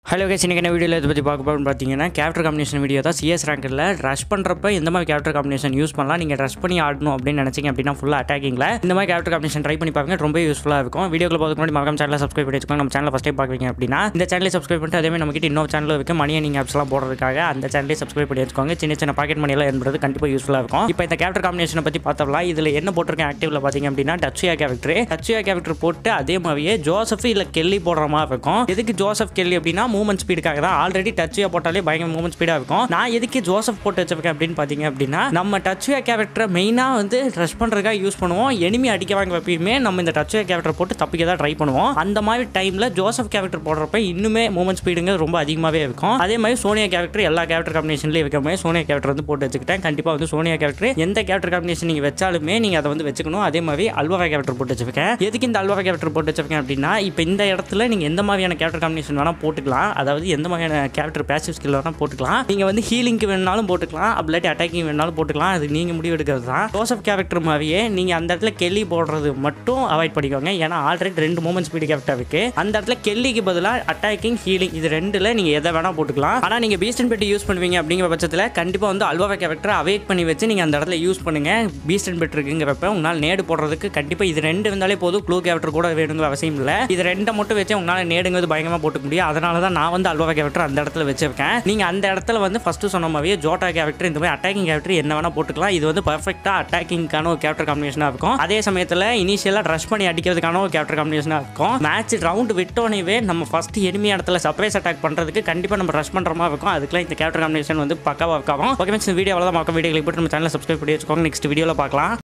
hello case இன்றைக்கி என்ன வீடியோவில் இதை பற்றி பார்க்க போகிறோம்னு பார்த்தீங்கன்னா கேரக்டர் காம்பினேஷன் வீடியோ தான் சிஎஸ் ரேங்கில் ரஷ் பண்ணுறப்ப எந்த மாதிரி கேரக்டர் காம்பினேஷன் யூஸ் பண்ணலாம் நீங்கள் ரஷ் பண்ணி ஆடணும் அப்படின்னு நினச்சிங்க அப்படின்னா ஃபுல்லாக அட்டாக்கிங்கில் இந்த மாதிரி கேரக்டர் காம்பினேஷன் ட்ரை பண்ணி பாருங்க ரொம்ப யூஸ்ஃபுல்லாக இருக்கும் வீடியோக்குள்ள பார்க்க முன்னாடி மறக்காம சேனலை சப்ஸ்கிரைப் பண்ணி வச்சுக்கோங்க நம்ம சேனலை ஃபஸ்ட் டைம் பார்க்குறீங்க அப்படின்னா இந்த சேனலை சப்ஸ்கிரைப் பண்ணிட்டு அதே மாதிரி நம்ம கிட்ட இன்னொரு சேனல் இருக்குது மணி நீங்கள் ஆப்ஸ்லாம் போடுறதுக்காக அந்த சேனலே சப்ஸ்கிரைப் பண்ணி வச்சுக்கோங்க சின்ன சின்ன பாக்கெட் மணியெல்லாம் என்பது கண்டிப்பாக யூஸ்ஃபுல்லாக இருக்கும் இப்போ இந்த கேரக்டர் காம்பினேஷனை பற்றி பார்த்தோம்லாம் இதில் என்ன போட்டிருக்கேன் ஆக்டிவில் பார்த்தீங்க அப்படின்னா டச்சியா கேரக்டர் டச்சியா கேரக்டர் போட்டு அதே மாதிரியே ஜோசப் இல்லை கெல்லி போடுற மாதிரி இருக்கும் எதுக்கு ஜோசப் கெல்லி அப்படின்னா மூவ்மெண்ட் ஸ்பீடுக்காக தான் ஆல்ரெடி டச்சியா போட்டாலே பயங்கர மூவ்மெண்ட் ஸ்பீடாக இருக்கும் நான் எதுக்கு ஜோசப் போட்டு வச்சிருக்கேன் அப்படின்னு பார்த்தீங்க அப்படின்னா நம்ம டச்சியா கேரக்டரை மெயினாக வந்து ரஷ் பண்ணுறதுக்காக யூஸ் பண்ணுவோம் எனிமி அடிக்க வாங்க எப்பயுமே நம்ம இந்த டச்சியா கேரக்டர் போட்டு தப்பிக்க தான் ட்ரை பண்ணுவோம் அந்த மாதிரி டைமில் ஜோசப் கேரக்டர் போடுறப்ப இன்னுமே மூவ்மெண்ட் ஸ்பீடுங்க ரொம்ப அதிகமாகவே இருக்கும் அதே மாதிரி சோனியா கேரக்டர் எல்லா கேரக்டர் காம்பினேஷன்லேயும் இருக்கிற மாதிரி சோனியா கேரக்டர் வந்து போட்டு வச்சுக்கிட்டேன் கண்டிப்பாக வந்து சோனியா கேரக்டர் எந்த கேரக்டர் காம்பினேஷன் நீங்கள் வச்சாலுமே நீங்கள் அதை வந்து வச்சுக்கணும் அதே மாதிரி அல்வா கேரக்டர் போட்டு வச்சிருக்கேன் எதுக்கு இந்த அல்வா கேரக்டர் போட்டு வச்சிருக்கேன் அப்படின்னா இப்போ இந்த இடத்துல நீங்கள் எந்த மாதிரியான கேரக்டர் காம்பினேஷன் வேணால் போட்டுக்கலாம் அதாவது எந்த மாதிரியான கேரக்டர் பேசிவ் ஸ்கில் வேணால் போட்டுக்கலாம் நீங்கள் வந்து ஹீலிங்க்கு வேணாலும் போட்டுக்கலாம் அப்படி அட்டாக்கிங் வேணாலும் போட்டுக்கலாம் அது நீங்கள் முடிவு எடுக்கிறது தான் ஜோசப் கேரக்டர் மாதிரியே நீங்கள் அந்த இடத்துல கெல்லி போடுறது மட்டும் அவாய்ட் பண்ணிக்கோங்க ஏன்னா ஆல்ரெடி ரெண்டு மூமெண்ட் ஸ்பீடு கேரக்டர் இருக்கு அந்த இடத்துல கெல்லிக்கு பதிலாக அட்டாக்கிங் ஹீலிங் இது ரெண்டுல நீங்கள் எதை வேணால் போட்டுக்கலாம் ஆனால் நீங்கள் பீஸ்டன் பெட்டி யூஸ் பண்ணுவீங்க அப்படிங்கிற பட்சத்தில் கண்டிப்பாக வந்து அல்வா கேரக்டர் அவேக் பண்ணி வச்சு நீங்கள் அந்த இடத்துல யூஸ் பண்ணுங்க பீஸ்டன் பெட் இருக்குங்கிறப்ப உங்களால் நேடு போடுறதுக்கு கண்டிப்பாக இது ரெண்டு இருந்தாலே போதும் க்ளூ கேரக்டர் கூட வேணுங்கிற அவசியம் இல்லை இது ரெண்டை மட்டும் வச்சு உங்களால் நேடுங்கிறது பயங்கரமாக போட்டுக்க முடியும் அதனால தான் நான் வந்து அல்வா கேரக்டர் அந்த இடத்துல வச்சிருக்கேன் நீங்கள் அந்த இடத்துல வந்து ஃபஸ்ட்டு சொன்ன மாதிரியே ஜோட்டா கேரக்டர் இந்த மாதிரி அட்டாக்கிங் கேரக்டர் என்ன வேணால் போட்டுக்கலாம் இது வந்து பர்ஃபெக்டாக அட்டாக்கிங்கான ஒரு கேரக்டர் காம்பினேஷனாக இருக்கும் அதே சமயத்தில் இனிஷியலாக ரஷ் பண்ணி அடிக்கிறதுக்கான ஒரு கேரக்டர் காம்பினேஷனாக இருக்கும் மேட்ச் ரவுண்டு விட்டோனே நம்ம ஃபஸ்ட் எனிமி இடத்துல சர்ப்ரைஸ் அட்டாக் பண்ணுறதுக்கு கண்டிப்பாக நம்ம ரஷ் பண்ணுற மாதிரி இருக்கும் அதுக்குலாம் இந்த கேரக்டர் காம்பினேஷன் வந்து பக்காவாக இருக்கும் ஓகே இந்த வீடியோ அவ்வளோதான் பார்க்க வீடியோ கிளிக் போட்டு நம்ம சேனலை சப்ஸ்கிரைப் பண்ணி வச்சுக்கோங்க நெக்ஸ்ட் வீடியோவில் பார்க்கலாம்